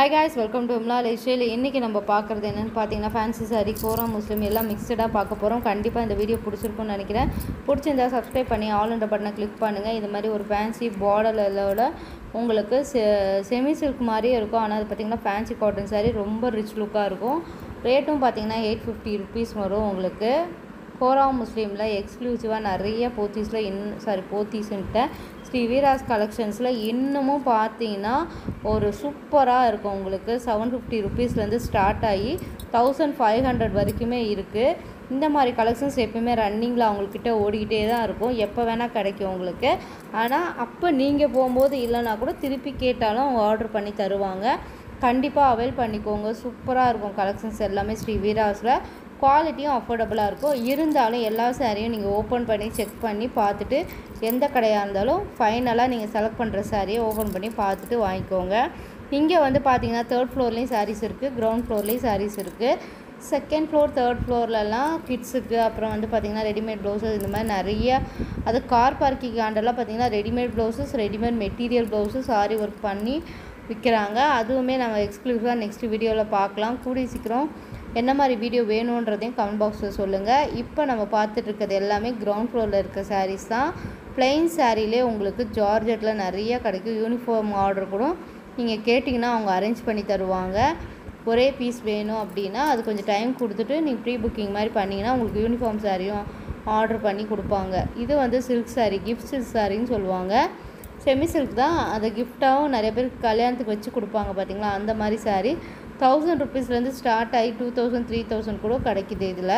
hi guys welcome to இம்லா லேஷியல் இன்றைக்கி நம்ம பார்க்குறது என்னென்னு பார்த்தீங்கன்னா ஃபேன்சி சாரி கோரா முஸ்லீம் எல்லாம் மிக்சடாக பார்க்க போகிறோம் கண்டிப்பாக இந்த வீடியோ பிடிச்சிருக்கும்னு நினைக்கிறேன் பிடிச்சிருந்தா சப்ஸ்கிரைப் பண்ணி ஆல் என்ற பட்டனை கிளிக் பண்ணுங்கள் இது மாதிரி ஒரு ஃபேன்சி பார்டரோட உங்களுக்கு செ செமி சில்க் மாதிரியே இருக்கும் ஆனால் அது பார்த்திங்கன்னா ஃபேன்சி காட்டன் சாரி ரொம்ப ரிச் லுக்காக இருக்கும் ரேட்டும் பார்த்தீங்கன்னா எயிட் ஃபிஃப்டி ருபீஸ் வரும் உங்களுக்கு கோரா முஸ்லீமில் எக்ஸ்க்ளூசிவாக நிறைய போத்தீஸில் இன் சாரி போத்தீஸ்ன்ட்டு ஸ்ரீ வீராஸ் கலெக்ஷன்ஸில் இன்னமும் பார்த்தீங்கன்னா ஒரு சூப்பராக இருக்கும் உங்களுக்கு செவன் ஃபிஃப்டி ருபீஸ்லேருந்து ஸ்டார்ட் ஆகி தௌசண்ட் ஃபைவ் ஹண்ட்ரட் வரைக்குமே இருக்குது இந்த மாதிரி கலெக்ஷன்ஸ் எப்பயுமே ரன்னிங்கில் அவங்கக்கிட்ட ஓடிக்கிட்டே தான் இருக்கும் எப்போ வேணால் கிடைக்கும் உங்களுக்கு ஆனால் அப்போ நீங்கள் போகும்போது இல்லைனா கூட திருப்பி கேட்டாலும் அவங்க ஆர்டர் பண்ணி தருவாங்க கண்டிப்பாக அவைல் பண்ணிக்கோங்க சூப்பராக இருக்கும் கலெக்ஷன்ஸ் எல்லாமே ஸ்ரீ வீராஸில் குவாலிட்டியும் அஃபோர்டபுளாக இருக்கும் இருந்தாலும் எல்லா சாரியும் நீங்கள் ஓப்பன் பண்ணி செக் பண்ணி பார்த்துட்டு எந்த கடையாக இருந்தாலும் ஃபைனலாக நீங்கள் செலக்ட் பண்ணுற சாரியை ஓப்பன் பண்ணி பார்த்துட்டு வாங்கிக்கோங்க இங்கே வந்து பார்த்தீங்கன்னா தேர்ட் ஃப்ளோர்லேயும் சாரீஸ் இருக்குது கிரவுண்ட் ஃப்ளோர்லேயும் சாரீஸ் இருக்குது செகண்ட் ஃப்ளோர் தேர்ட் ஃப்ளோர்லலாம் கிட்ஸுக்கு அப்புறம் வந்து பார்த்திங்கன்னா ரெடிமேட் ப்ளவுஸஸ் இந்த மாதிரி நிறைய அது கார் பார்க்கிங் ஆண்டெல்லாம் பார்த்திங்கன்னா readymade blouses readymade material blouses sari work பண்ணி விற்கிறாங்க அதுவுமே நம்ம எக்ஸ்க்ளூசிவாக நெக்ஸ்ட் வீடியோவில் பார்க்கலாம் கூடிய சீக்கிரம் என்ன மாதிரி வீடியோ வேணுன்றதையும் கமெண்ட் பாக்ஸில் சொல்லுங்கள் இப்போ நம்ம பார்த்துட்டு இருக்கிறது எல்லாமே கிரவுண்ட் ஃப்ளோரில் இருக்க சாரீஸ் தான் பிளெயின் சாரீலே உங்களுக்கு ஜார்ஜெட்டில் நிறைய கிடைக்கும் யூனிஃபார்ம் ஆர்டர் கூட நீங்கள் கேட்டிங்கன்னா அவங்க அரேஞ்ச் பண்ணி தருவாங்க ஒரே பீஸ் வேணும் அப்படின்னா அது கொஞ்சம் டைம் கொடுத்துட்டு நீங்கள் ப்ரீ புக்கிங் மாதிரி பண்ணிங்கன்னா உங்களுக்கு யூனிஃபார்ம் சாரியும் ஆர்டர் பண்ணி கொடுப்பாங்க இது வந்து சில்க் சாரீ கிஃப்ட் சில்க் சாரின்னு சொல்லுவாங்க செமி சில்க் தான் அதை கிஃப்டாகவும் நிறைய பேருக்கு கல்யாணத்துக்கு வச்சு கொடுப்பாங்க பார்த்தீங்களா அந்த மாதிரி சாரீ தௌசண்ட் ருபீஸ்லேருந்து ஸ்டார்ட் ஆகி டூ தௌசண்ட் த்ரீ தௌசண்ட் கூட கிடைக்குது இதில்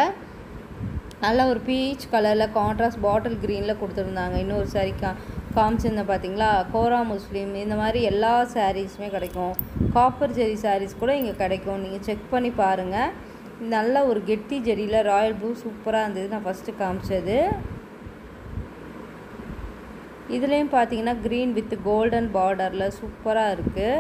நல்ல ஒரு பீச் கலரில் கான்ட்ராஸ்ட் பாட்டில் க்ரீனில் கொடுத்துருந்தாங்க இன்னொரு சாரீ கா காமிச்சிருந்தேன் பார்த்தீங்களா கோரா முஸ்லீம் இந்த மாதிரி எல்லா சாரீஸுமே கிடைக்கும் காப்பர் ஜெரி சாரீஸ் கூட இங்கே கிடைக்கும் நீங்கள் செக் பண்ணி பாருங்கள் நல்ல ஒரு கெட்டி ஜெரியில் ராயல் ப்ளூ சூப்பராக இருந்தது நான் ஃபஸ்ட்டு காமிச்சது இதுலேயும் பார்த்தீங்கன்னா க்ரீன் வித் கோல்டன் பார்டரில் சூப்பராக இருக்குது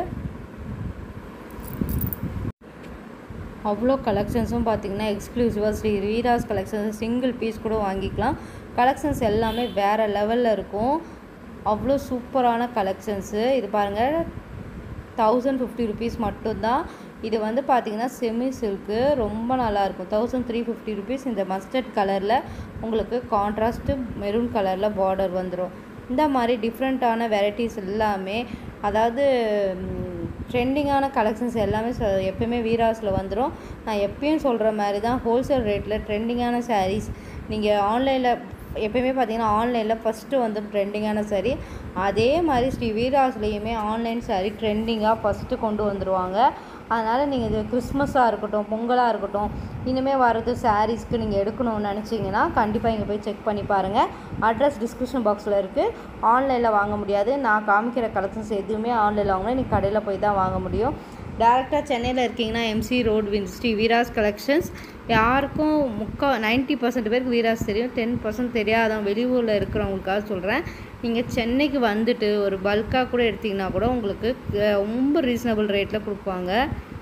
அவ்வளோ கலெக்ஷன்ஸும் பார்த்தீங்கன்னா எக்ஸ்க்ளூசிவாக Sri Veeras collections single piece கூட வாங்கிக்கலாம் கலெக்ஷன்ஸ் எல்லாமே வேறு லெவலில் இருக்கும் அவ்வளோ சூப்பரான கலெக்ஷன்ஸு இது பாருங்கள் தௌசண்ட் ஃபிஃப்டி ருபீஸ் மட்டும்தான் இது வந்து பார்த்திங்கன்னா செமி சில்க்கு ரொம்ப நல்லாயிருக்கும் தௌசண்ட் த்ரீ ஃபிஃப்டி ருபீஸ் இந்த மஸ்டர்ட் கலரில் உங்களுக்கு கான்ட்ராஸ்ட்டு மெரூன் கலரில் பார்டர் வந்துடும் இந்த மாதிரி டிஃப்ரெண்ட்டான வெரைட்டிஸ் எல்லாமே அதாவது ட்ரெண்டிங்கான கலெக்ஷன்ஸ் எல்லாமே ச எப்பயுமே வீராஸில் வந்துடும் நான் எப்பயும் சொல்கிற மாதிரி தான் ஹோல்சேல் ரேட்டில் ட்ரெண்டிங்கான சாரீஸ் நீங்கள் ஆன்லைனில் எப்பயுமே பார்த்தீங்கன்னா ஆன்லைனில் ஃபஸ்ட்டு வந்து ட்ரெண்டிங்கான சாரீ அதே மாதிரி ஸ்ரீ வீராஸ்லேயுமே ஆன்லைன் சாரீ ட்ரெண்டிங்காக ஃபஸ்ட்டு கொண்டு வந்துடுவாங்க அதனால் நீங்கள் இது கிறிஸ்மஸாக இருக்கட்டும் பொங்கலாக இருக்கட்டும் இனிமேல் வர்றது சாரீஸ்க்கு நீங்கள் எடுக்கணும்னு நினச்சிங்கன்னா கண்டிப்பாக இங்கே போய் செக் பண்ணி பாருங்கள் அட்ரஸ் டிஸ்கிரிப்ஷன் பாக்ஸில் இருக்குது ஆன்லைனில் வாங்க முடியாது நான் காமிக்கிற கலெக்ஷன்ஸ் எதுவுமே ஆன்லைனில் வாங்கினா நீங்கள் கடையில் போய் தான் வாங்க முடியும் டேரெக்டாக சென்னையில் இருக்கீங்கன்னா எம்சி ரோட் வின் ஸ்ரீ வீராஸ் கலெக்ஷன்ஸ் யாருக்கும் முக்கா நைன்ட்டி பர்சன்ட் பேருக்கு வீராஸ் தெரியும் டென் பர்சன்ட் தெரியாதவங்க வெளியூரில் இருக்கிறவங்களுக்காக சொல்கிறேன் நீங்கள் சென்னைக்கு வந்துட்டு ஒரு பல்காக கூட எடுத்திங்கன்னா கூட உங்களுக்கு ரொம்ப ரீசனபிள் ரேட்டில் கொடுப்பாங்க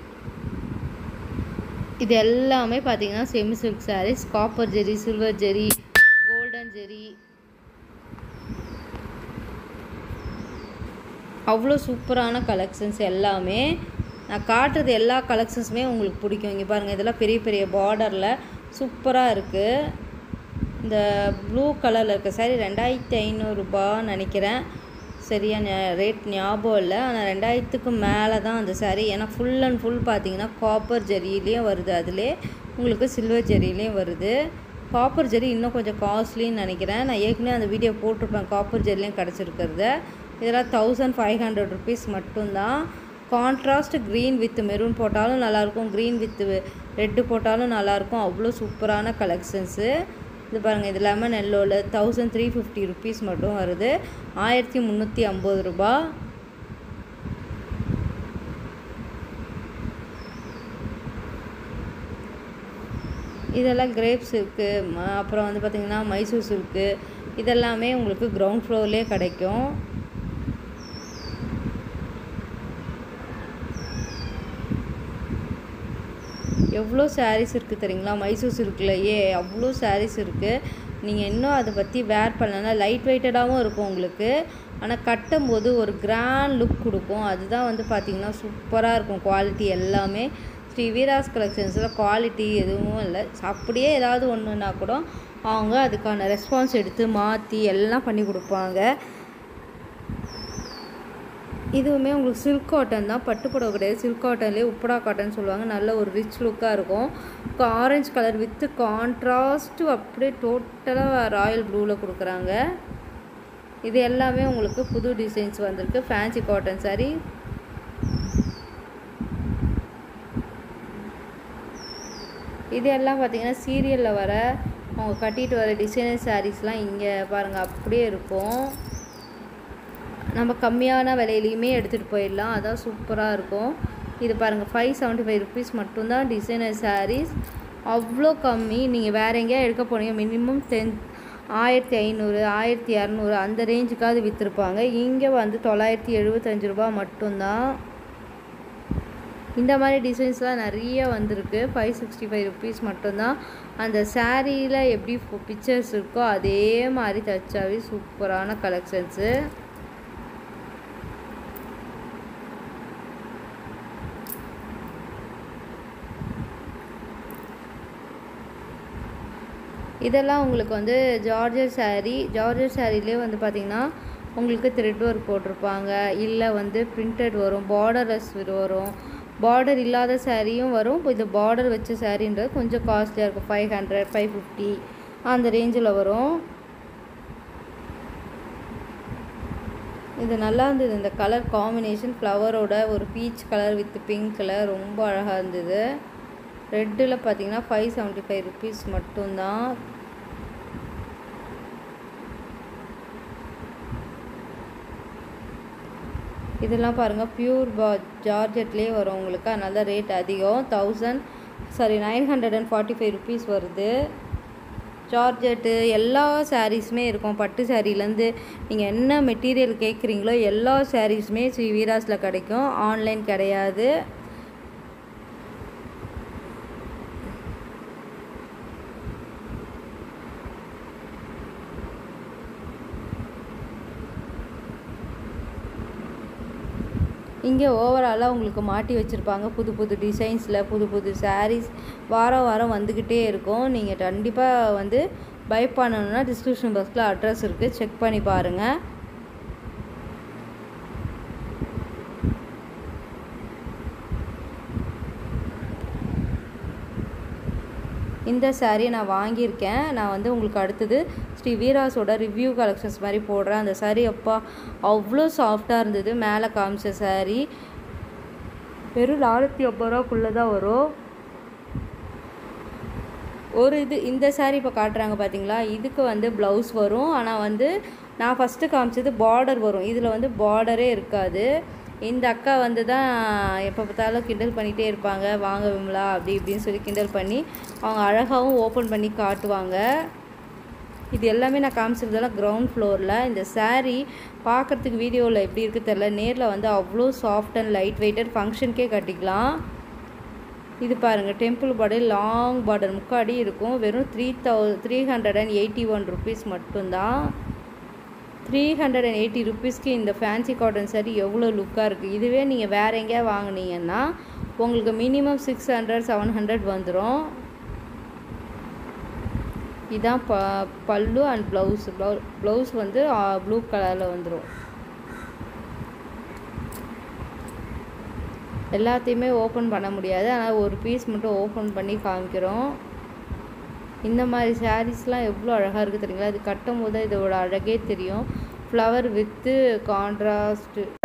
இது எல்லாமே பார்த்தீங்கன்னா semi silk saris copper zari silver zari golden zari அவ்வளோ சூப்பரான கலெக்ஷன்ஸ் எல்லாமே நான் காட்டுறது எல்லா கலெக்ஷன்ஸுமே உங்களுக்கு பிடிக்கும் இங்கே பாருங்கள் இதெல்லாம் பெரிய பெரிய பார்டரில் சூப்பராக இருக்குது இந்த ப்ளூ கலரில் இருக்க சாரி ரெண்டாயிரத்தி ஐநூறுரூபான்னு நினைக்கிறேன் சரியா ரேட் ஞாபகம் இல்லை ஆனால் ரெண்டாயிரத்துக்கு மேலே தான் அந்த சாரீ ஏன்னா ஃபுல் அண்ட் ஃபுல் பார்த்தீங்கன்னா காப்பர் ஜெரியிலையும் வருது அதிலே உங்களுக்கு சில்வர் ஜெரியிலையும் வருது காப்பர் ஜெரி இன்னும் கொஞ்சம் காஸ்ட்லின்னு நினைக்கிறேன் நான் ஏற்கனவே அந்த வீடியோ போட்டிருப்பேன் காப்பர் ஜெரிலையும் கிடச்சிருக்கிறது இதெல்லாம் தௌசண்ட் ஃபைவ் ஹண்ட்ரட் ருபீஸ் மட்டும்தான் கான்ட்ராஸ்ட் க்ரீன் வித் மெரூன் போட்டாலும் நல்லாயிருக்கும் க்ரீன் வித் ரெட்டு போட்டாலும் நல்லாயிருக்கும் அவ்வளோ சூப்பரான கலெக்ஷன்ஸு இது பாருங்கள் இது லெமன் எல்லோவில் தௌசண்ட் த்ரீ ஃபிஃப்டி ருபீஸ் மட்டும் வருது ஆயிரத்தி முந்நூற்றி ஐம்பது ரூபா இதெல்லாம் கிரேப் சில்க்கு அப்புறம் வந்து பார்த்திங்கன்னா மைசூர் சில்க்கு இதெல்லாமே உங்களுக்கு கிரவுண்ட் ஃப்ளோர்லேயே கிடைக்கும் எவ்வளோ சாரீஸ் இருக்குது தெரியுங்களா மைசூர் சில்க்லையே அவ்வளோ சாரீஸ் இருக்குது நீங்கள் இன்னும் அதை பற்றி வேர் பண்ணலன்னா லைட் வெயிட்டடாகவும் இருக்கும் உங்களுக்கு ஆனால் கட்டும்போது ஒரு கிராண்ட் லுக் கொடுக்கும் அதுதான் வந்து பார்த்திங்கன்னா சூப்பராக இருக்கும் குவாலிட்டி எல்லாமே ஸ்ரீ வீராஸ் கலெக்ஷன்ஸில் குவாலிட்டி எதுவும் இல்லை அப்படியே ஏதாவது ஒன்றுனா கூட அவங்க அதுக்கான ரெஸ்பான்ஸ் எடுத்து மாற்றி எல்லாம் பண்ணி கொடுப்பாங்க இதுவுமே உங்களுக்கு சில்க் காட்டன் தான் பட்டு புடவை கிடையாது சில்க் காட்டன்லேயே உப்படா காட்டன் சொல்லுவாங்க நல்ல ஒரு ரிச் லுக்காக இருக்கும் இப்போ ஆரஞ்சு கலர் வித்து கான்ட்ராஸ்ட்டு அப்படியே டோட்டலாக ராயல் ப்ளூவில் கொடுக்குறாங்க இது எல்லாமே உங்களுக்கு புது டிசைன்ஸ் வந்திருக்கு ஃபேன்சி காட்டன் சாரீ இது எல்லாம் பார்த்தீங்கன்னா சீரியலில் வர அவங்க கட்டிட்டு வர டிசைனர் சாரீஸ்லாம் இங்கே பாருங்கள் அப்படியே இருக்கும் நம்ம கம்மியான விலையிலையுமே எடுத்துகிட்டு போயிடலாம் அதான் சூப்பராக இருக்கும் இது பாருங்கள் ஃபைவ் செவன்ட்டி ஃபைவ் ருபீஸ் மட்டும்தான் டிசைனர் சாரீஸ் அவ்வளோ கம்மி நீங்கள் வேறு எங்கேயா எடுக்க போனீங்க மினிமம் டென் ஆயிரத்தி ஐநூறு ஆயிரத்தி இரநூறு அந்த ரேஞ்சுக்காவது விற்றுருப்பாங்க இங்கே வந்து தொள்ளாயிரத்தி எழுபத்தஞ்சு ரூபா மட்டும்தான் இந்த மாதிரி டிசைன்ஸ்லாம் நிறைய வந்திருக்கு ஃபைவ் சிக்ஸ்டி ஃபைவ் ருபீஸ் மட்டும்தான் அந்த சாரியில் எப்படி பிக்சர்ஸ் இருக்கோ அதே மாதிரி தச்சாவே சூப்பரான கலெக்ஷன்ஸு இதெல்லாம் உங்களுக்கு வந்து ஜார்ஜர் சாரீ ஜார்ஜர் சாரீலே வந்து பார்த்திங்கன்னா உங்களுக்கு த்ரெட் ஒர்க் போட்டிருப்பாங்க இல்லை வந்து பிரிண்டட் வரும் பார்டர்லெஸ் வரும் பார்டர் இல்லாத சாரியும் வரும் இப்போ இது பார்டர் வச்ச சாரீன்றது கொஞ்சம் காஸ்ட்லியாக இருக்கும் ஃபைவ் ஹண்ட்ரட் ஃபைவ் ஃபிஃப்டி அந்த ரேஞ்சில் வரும் இது நல்லா இருந்தது இந்த கலர் காம்பினேஷன் ஃப்ளவரோட ஒரு peach colour with pink colour ரொம்ப அழகாக இருந்தது ரெட்டில் பார்த்தீங்கன்னா ஃபைவ் செவன்ட்டி ஃபைவ் ருபீஸ் மட்டும்தான் இதெல்லாம் பாருங்கள் பியூர் பா ஜார்ஜெட்லேயே வரும் உங்களுக்கு அதனால தான் ரேட் அதிகம் thousand sorry nine hundred and forty five rupees வருது ஜார்ஜெட்டு எல்லா சாரீஸுமே இருக்கும் பட்டு சாரீலேருந்து நீங்கள் என்ன மெட்டீரியல் கேட்குறீங்களோ எல்லா சாரீஸுமே ஸ்ரீ வீராஸில் கிடைக்கும் ஆன்லைன் கிடையாது இங்கே ஓவராலாக உங்களுக்கு மாட்டி வச்சுருப்பாங்க புது புது டிசைன்ஸில் புது புது சாரீஸ் வாரம் வாரம் வந்துக்கிட்டே இருக்கும் நீங்கள் கண்டிப்பாக வந்து பை பண்ணணுன்னா டிஸ்கிரிப்ஷன் பாக்ஸில் அட்ரஸ் இருக்குது செக் பண்ணி பாருங்கள் இந்த சாரியை நான் வாங்கியிருக்கேன் நான் வந்து உங்களுக்கு அடுத்தது ஸ்ரீ வீராஸோட ரிவ்யூ கலெக்ஷன்ஸ் மாதிரி போடுறேன் அந்த சாரீ அப்பா அவ்வளோ சாஃப்டாக இருந்தது மேலே காமிச்ச சாரீ வெறும் நானூற்றி ஐம்பது ரூபாக்குள்ளே தான் வரும் ஒரு இது இந்த சாரீ இப்போ காட்டுறாங்க பார்த்தீங்களா இதுக்கு வந்து ப்ளவுஸ் வரும் ஆனால் வந்து நான் ஃபஸ்ட்டு காமிச்சது பார்டர் வரும் இதில் வந்து பார்டரே இருக்காது இந்த அக்கா வந்து தான் எப்போ பார்த்தாலும் கிண்டல் பண்ணிகிட்டே இருப்பாங்க வாங்க விமலா அப்படி இப்படின்னு சொல்லி கிண்டல் பண்ணி அவங்க அழகாகவும் ஓப்பன் பண்ணி காட்டுவாங்க இது எல்லாமே நான் காமிச்சிருந்ததெல்லாம் கிரவுண்ட் ஃப்ளோரில் இந்த saree பார்க்குறதுக்கு வீடியோவில் எப்படி இருக்குது தெரில நேரில் வந்து அவ்வளோ சாஃப்ட் அண்ட் லைட் வெயிட்டட் ஃபங்க்ஷனுக்கே கட்டிக்கலாம் இது பாருங்கள் டெம்பிள் பார்டர் லாங் பார்டர் முக்காடி இருக்கும் வெறும் three thou three hundred and eighty one rupees மட்டும்தான் த்ரீ ஹண்ட்ரட் அண்ட் எயிட்டி ருபீஸ்க்கு இந்த ஃபேன்சி காட்டன் saree எவ்வளோ லுக்காக இருக்குது இதுவே நீங்கள் வேறு எங்கேயா வாங்குனீங்கன்னா உங்களுக்கு minimum six hundred seven hundred வந்துடும் இதான் ப பல்லு அண்ட் ப்ளவுஸ் ப்ளவு ப்ளவுஸ் வந்து ப்ளூ கலரில் வந்துடும் எல்லாத்தையுமே ஓப்பன் பண்ண முடியாது ஆனால் ஒரு பீஸ் மட்டும் ஓப்பன் பண்ணி காமிக்கிறோம் இந்த மாதிரி சாரீஸ்லாம் எவ்வளோ அழகாக இருக்குது தெரியுங்களா இது கட்டும் போது இதோட அழகே தெரியும் ஃப்ளவர் வித்து கான்ட்ராஸ்ட்டு